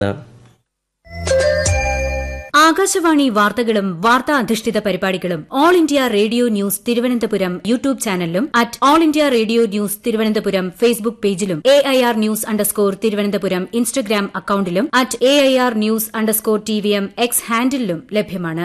ആകാശവാണി വാർത്തകളും വാർത്താ അധിഷ്ഠിത പരിപാടികളും All India Radio news Thiruvananthapuram YouTube ചാനലിലും at All India Radio news Thiruvananthapuram Facebook പേജിലും A I R news underscore Thiruvananthapuram Instagram അക്കൌണ്ടിലും at A I R news underscore T V M X ഹാൻഡിലും ലഭ്യമാണ്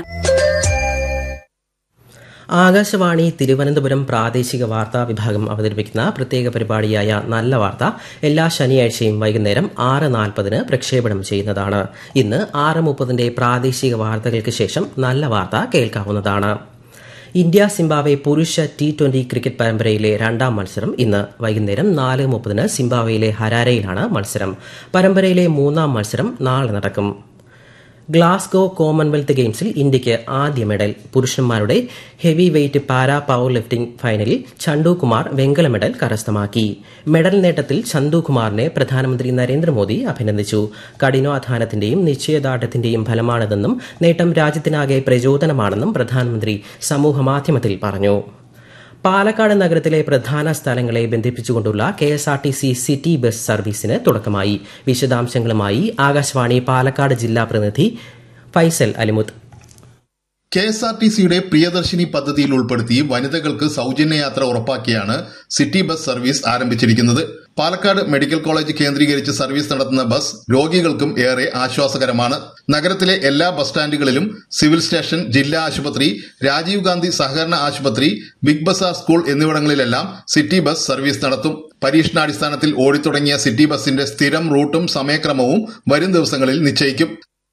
ആകാശവാണി തിരുവനന്തപുരം പ്രാദേശിക വാർത്താ വിഭാഗം അവതരിപ്പിക്കുന്ന പ്രത്യേക പരിപാടിയായ നല്ല വാർത്ത എല്ലാ ശനിയാഴ്ചയും വൈകുന്നേരം ആറ് നാൽപ്പതിന് പ്രക്ഷേപണം ചെയ്യുന്നതാണ് ഇന്ന് ആറ് മുപ്പതിന്റെ പ്രാദേശിക വാർത്തകൾക്ക് ശേഷം നല്ല വാർത്ത കേൾക്കാവുന്നതാണ് ഇന്ത്യ സിംബാബ്വെ പുരുഷ ടി ട്വന്റി ക്രിക്കറ്റ് പരമ്പരയിലെ രണ്ടാം മത്സരം ഇന്ന് വൈകുന്നേരം നാല് മുപ്പതിന് സിംബാബ്വെയിലെ ഹരാരയിലാണ് മത്സരം പരമ്പരയിലെ മൂന്നാം മത്സരം നാളെ നടക്കും ഗ്ലാസ്ഗോ കോമൺവെൽത്ത് ഗെയിംസിൽ ഇന്ത്യയ്ക്ക് ആദ്യ മെഡൽ പുരുഷന്മാരുടെ heavy weight para power lifting ഫൈനലിൽ ചണ്ടുകുമാർ വെങ്കല മെഡൽ കരസ്ഥമാക്കി മെഡൽ നേട്ടത്തിൽ ചന്തുകുമാറിനെ പ്രധാനമന്ത്രി നരേന്ദ്രമോദി അഭിനന്ദിച്ചു കഠിനാധ്വാനത്തിന്റെയും നിശ്ചയദാർഢ്യത്തിന്റെയും ഫലമാണിതെന്നും നേട്ടം രാജ്യത്തിനാകെ പ്രചോദനമാണെന്നും പ്രധാനമന്ത്രി സമൂഹമാധ്യമത്തിൽ പറഞ്ഞു പാലക്കാട് നഗരത്തിലെ പ്രധാന സ്ഥലങ്ങളെ ബന്ധിപ്പിച്ചുകൊണ്ടുള്ള K S R T C city bus സർവീസിന് തുടക്കമായി വിശദാംശങ്ങളുമായി ആകാശവാണി പാലക്കാട് ജില്ലാ പ്രതിനിധി Faisal Alimuth K S R T സിയുടെ പ്രിയദർശിനി പദ്ധതിയിൽ ഉൾപ്പെടുത്തി വനിതകൾക്ക് സൗജന്യ യാത്ര ഉറപ്പാക്കിയാണ് സിറ്റി ബസ് സർവീസ് ആരംഭിച്ചിരിക്കുന്നത് പാലക്കാട് മെഡിക്കൽ കോളേജ് കേന്ദ്രീകരിച്ച് സർവീസ് നടത്തുന്ന ബസ് രോഗികൾക്കും ഏറെ ആശ്വാസകരമാണ് നഗരത്തിലെ എല്ലാ ബസ് സ്റ്റാൻഡുകളിലും സിവിൽ സ്റ്റേഷൻ ജില്ലാ ആശുപത്രി രാജീവ് ഗാന്ധി സഹകരണ ആശുപത്രി ബിഗ് ബസാർ സ്കൂൾ എന്നിവിടങ്ങളിലെല്ലാം സിറ്റി ബസ് സർവീസ് നടത്തും പരീക്ഷണാടിസ്ഥാനത്തിൽ ഓടിത്തുടങ്ങിയ സിറ്റി ബസിന്റെ സ്ഥിരം റൂട്ടും സമയക്രമവും വരും ദിവസങ്ങളിൽ നിശ്ചയിക്കും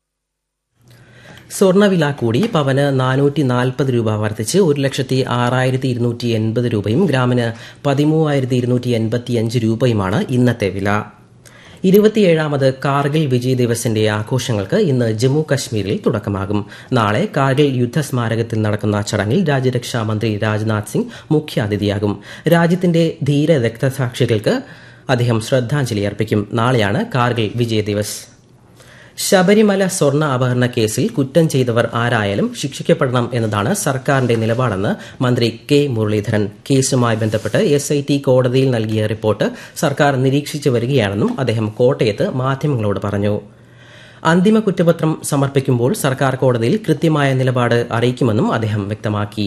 സ്വർണ്ണവില കൂടി പവന് നാനൂറ്റി നാൽപ്പത് രൂപ വർദ്ധിച്ച് ഒരു ലക്ഷത്തി ആറായിരത്തി ഇരുന്നൂറ്റി എൺപത് രൂപയും ഗ്രാമിന് പതിമൂവായിരത്തി ഇരുന്നൂറ്റി എൺപത്തിയഞ്ച് രൂപയുമാണ് ഇന്നത്തെ വില ഇരുപത്തിയേഴാമത് കാർഗിൽ വിജയ് ദിവസിന്റെ ആഘോഷങ്ങൾക്ക് ഇന്ന് ജമ്മു കശ്മീരിൽ തുടക്കമാകും നാളെ കാർഗിൽ യുദ്ധസ്മാരകത്തിൽ നടക്കുന്ന ചടങ്ങിൽ രാജ്യരക്ഷാ മന്ത്രി രാജ്നാഥ് സിംഗ് മുഖ്യാതിഥിയാകും രാജ്യത്തിന്റെ ധീര രക്തസാക്ഷികൾക്ക് അദ്ദേഹം ശ്രദ്ധാഞ്ജലി അർപ്പിക്കും നാളെയാണ് കാർഗിൽ വിജയ് ദിവസ് ശബരിമല സ്വർണ്ണ അപഹരണ കേസിൽ കുറ്റം ചെയ്തവർ ആരായാലും ശിക്ഷിക്കപ്പെടണം എന്നതാണ് സർക്കാരിന്റെ നിലപാടെന്ന് മന്ത്രി കെ മുരളീധരൻ കേസുമായി ബന്ധപ്പെട്ട് എസ് ഐ ടി കോടതിയിൽ നൽകിയ റിപ്പോർട്ട് സർക്കാർ നിരീക്ഷിച്ചു വരികയാണെന്നും അദ്ദേഹം കോട്ടയത്ത് മാധ്യമങ്ങളോട് പറഞ്ഞു അന്തിമ കുറ്റപത്രം സമർപ്പിക്കുമ്പോൾ സർക്കാർ കോടതിയിൽ കൃത്യമായ നിലപാട് അറിയിക്കുമെന്നും അദ്ദേഹം വ്യക്തമാക്കി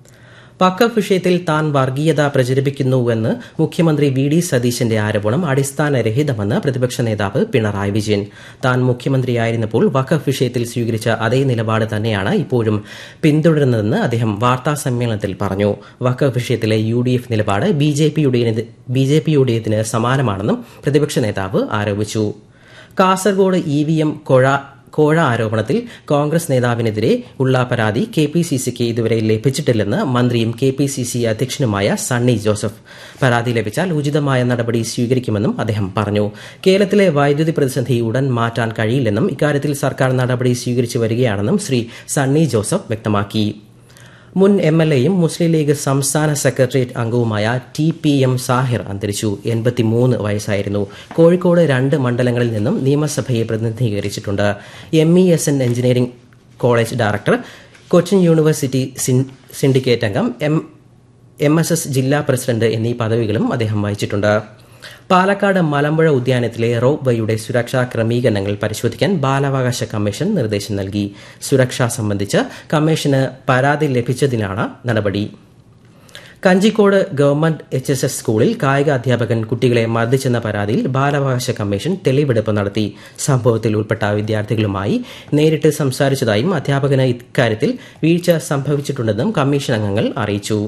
വഖഫ് വിഷയത്തിൽ താൻ വർഗീയത പ്രചരിപ്പിക്കുന്നുവെന്ന് മുഖ്യമന്ത്രി വി ഡി സതീശന്റെ ആരോപണം അടിസ്ഥാനരഹിതമെന്ന് പ്രതിപക്ഷ നേതാവ് പിണറായി വിജയൻ താൻ മുഖ്യമന്ത്രിയായിരുന്നപ്പോൾ വഖഫ് വിഷയത്തിൽ സ്വീകരിച്ച അതേ നിലപാട് തന്നെയാണ് ഇപ്പോഴും പിന്തുടരുന്നതെന്ന് അദ്ദേഹം വാർത്താ സമ്മേളനത്തിൽ പറഞ്ഞു വഖഫ് വിഷയത്തിലെ യു ഡി എഫ് നിലപാട് ബി ജെ പിയുടേതിന് സമാനമാണെന്നും പ്രതിപക്ഷ നേതാവ് ആരോപിച്ചു കാസർഗോഡ് ഇ വി എം കൊഴ കോഴ ആരോപണത്തിൽ കോൺഗ്രസ് നേതാവിനെതിരെ ഉള്ള പരാതി കെ പി സി സിക്ക് ഇതുവരെ ലഭിച്ചിട്ടില്ലെന്ന് മന്ത്രിയും കെ പി സി സി അധ്യക്ഷനുമായ സണ്ണി ജോസഫ് പരാതി ലഭിച്ചാൽ ഉചിതമായ നടപടി സ്വീകരിക്കുമെന്നും അദ്ദേഹം പറഞ്ഞു കേരളത്തിലെ വൈദ്യുതി പ്രതിസന്ധി ഉടൻ മാറ്റാൻ കഴിയില്ലെന്നും ഇക്കാര്യത്തിൽ സർക്കാർ നടപടി സ്വീകരിച്ചു വരികയാണെന്നും ശ്രീ സണ്ണി ജോസഫ് വ്യക്തമാക്കി മുൻ എം എൽ എയും മുസ്ലിം ലീഗ് സംസ്ഥാന സെക്രട്ടേറിയറ്റ് അംഗവുമായ ടി പി എം സാഹിർ അന്തരിച്ചു എൺപത്തിമൂന്ന് വയസ്സായിരുന്നു കോഴിക്കോട് രണ്ട് മണ്ഡലങ്ങളിൽ നിന്നും നിയമസഭയെ പ്രതിനിധീകരിച്ചിട്ടുണ്ട് M E S N engineering college director Cochin university syndicate അംഗം എം എം എസ് എസ് ജില്ലാ പ്രസിഡന്റ് എന്നീ പദവികളും അദ്ദേഹം വഹിച്ചിട്ടുണ്ട് പാലക്കാട് മലമ്പുഴ ഉദ്യാനത്തിലെ റോപ്പ് വൈയുടെ സുരക്ഷാ ക്രമീകരണങ്ങൾ പരിശോധിക്കാൻ ബാലാവകാശ കമ്മീഷൻ നിർദ്ദേശം നൽകി സുരക്ഷ സംബന്ധിച്ച് കമ്മീഷന് പരാതി ലഭിച്ചതിനാണ് നടപടി Kanjikode government H S S സ്കൂളിൽ കായിക അധ്യാപകൻ കുട്ടികളെ മർദ്ദിച്ചെന്ന പരാതിയിൽ ബാലാവകാശ കമ്മീഷൻ തെളിവെടുപ്പ് നടത്തി സംഭവത്തിൽ ഉൾപ്പെട്ട വിദ്യാർത്ഥികളുമായി നേരിട്ട് സംസാരിച്ചതായും അധ്യാപകന് ഇക്കാര്യത്തിൽ വീഴ്ച സംഭവിച്ചിട്ടുണ്ടെന്നും കമ്മീഷൻ അംഗങ്ങൾ അറിയിച്ചു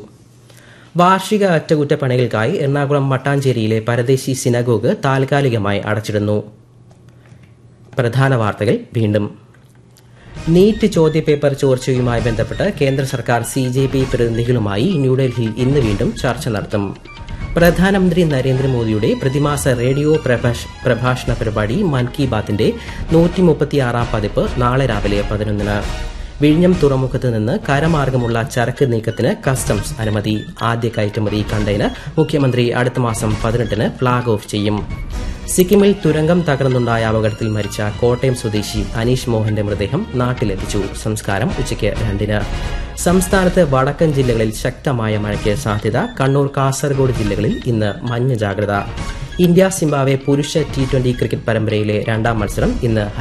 വാർഷിക അറ്റകുറ്റപ്പണികൾക്കായി എറണാകുളം മട്ടാഞ്ചേരിയിലെ പരദേശി സിനഗോഗ് താൽക്കാലികമായി അടച്ചിടുന്നു പ്രധാന വാർത്തകൾ വീണ്ടും നീറ്റ് ചോദ്യപേപ്പർ ചോർച്ചയുമായി ബന്ധപ്പെട്ട് കേന്ദ്ര സർക്കാർ സി ജെ പി പ്രതിനിധികളുമായി ന്യൂഡൽഹിയിൽ ഇന്ന് വീണ്ടും ചർച്ച നടത്തും പ്രധാനമന്ത്രി നരേന്ദ്രമോദിയുടെ പ്രതിമാസ റേഡിയോ പ്രഭാഷണ പരിപാടി മൻ കി ബാത്തിന്റെ നൂറ്റി മുപ്പത്തിയാറാം പതിപ്പ് നാളെ രാവിലെ പതിനൊന്നിന് വിഴിഞ്ഞം തുറമുഖത്ത് നിന്ന് കരമാർഗമുള്ള ചരക്ക് നീക്കത്തിന് കസ്റ്റംസ് അനുമതി ആദ്യ കയറ്റുമതി കണ്ടെയ്നർ മുഖ്യമന്ത്രി അടുത്ത മാസം പതിനെട്ടിന് ഫ്ളാഗ് ഓഫ് ചെയ്യും സിക്കിമിൽ തുരങ്കം തകർന്നുണ്ടായ അപകടത്തിൽ മരിച്ച കോട്ടയം സ്വദേശി അനീഷ് മോഹന്റെ മൃതദേഹം നാട്ടിലെത്തിച്ചു സംസ്കാരം ഉച്ചയ്ക്ക് രണ്ടിന് സംസ്ഥാനത്ത് വടക്കൻ ജില്ലകളിൽ ശക്തമായ മഴയ്ക്ക് സാധ്യത കണ്ണൂർ കാസർഗോഡ് ജില്ലകളിൽ ഇന്ന് മഞ്ഞ ജാഗ്രത ഇന്ത്യ സിംബാവെ പുരുഷ ടി ട്വന്റി ക്രിക്കറ്റ് പരമ്പരയിലെ രണ്ടാം മത്സരം ഇന്ന്